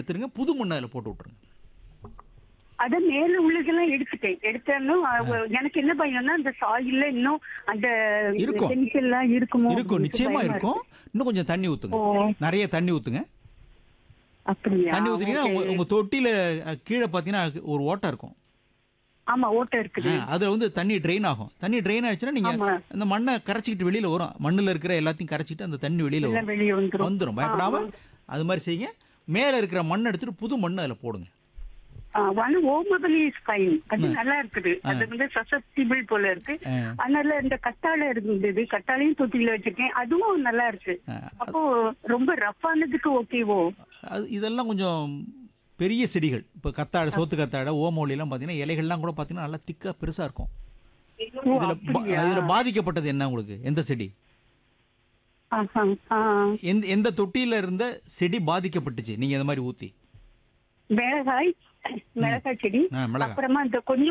எடுத்துருங்க புது மண்ணை அதில் போட்டு விட்ருங்க அத மேல உள்ளதெல்லாம் எடுத்துட்டேன் எடுத்தாலும் அவ- எனக்கு என்ன பயம்னா அந்த சாயில்ல இன்னும் அந்த இருக்கும். கெமிக்கல் எல்லாம் இருக்குமோ இருக்கும் அப்படின்ட்டு நிச்சயமா பயமா இருக்கும் இன்னும் கொஞ்சம் தண்ணி ஊற்றுங்க ஓ. நிறைய தண்ணி ஊற்றுங்க அப்படியா தண்ணி ஊற்றினீங்கன்னா Okay. உங்க உங்க தொட்டியில அஹ், கீழே பார்த்தீங்கன்னா அதுக்கு ஒரு ஓட்டை இருக்கும் ஆமா ஓட்டை இருக்குது ஆ, அதுல வந்து தண்ணி ட்ரெயின் ஆகும் தண்ணி ட்ரெயின் ஆயிடுச்சுன்னா நீங்க ஆமா. அந்த மண்ணை கரைச்சிக்கிட்டு வெளியில வரும் மண்ணுல இருக்கிற எல்லாத்தையும் கரைச்சிட்டு அந்த தண்ணி வெளியில எல்லாம் வரும் வெளியே வந்துரும் வந்துடும் பயப்படாம அது மாதிரி செய்யுங்க மேல இருக்கிற மண்ணை எடுத்துட்டு புது மண்ணை அதுல போடுங்க ஒன் ஓமபலி இஸ் ஃபைன் அது நல்லா இருக்குது அது வந்து சசப்டிபிள் போல இருக்கு ஆ. அதனால இந்த கத்தாழை இருந்தது கத்தாழையும் தொட்டியில வச்சிருக்கேன் அதுவும் நல்லா இருக்கு ஆ, அப்போ ரொம்ப ரஃப்பானதுக்கு ஓகேவோ அது இதெல்லாம் கொஞ்சம் பெரிய செடிகள் இப்போ கத்தாழை சோத்து கத்தாழை ஓமோலிலாம் பார்த்தீங்கன்னா இலைகள்லாம் கூட பார்த்தீங்கன்னா நல்லா திக்கா பெருசா இருக்கும் ஓ, இதுல பா- அப்படியா? இதுல பாதிக்கப்பட்டது என்ன உங்களுக்கு எந்த செடி ஆஹா, ஆ. எந்த எந்த தொட்டியில இருந்த செடி பாதிக்கப்பட்டுச்சு நீங்க இந்த மாதிரி ஊத்தி மிளகாய் மிளகாய் செடி ஆ, மிளகாய். அப்புறமா இந்த கொஞ்சம்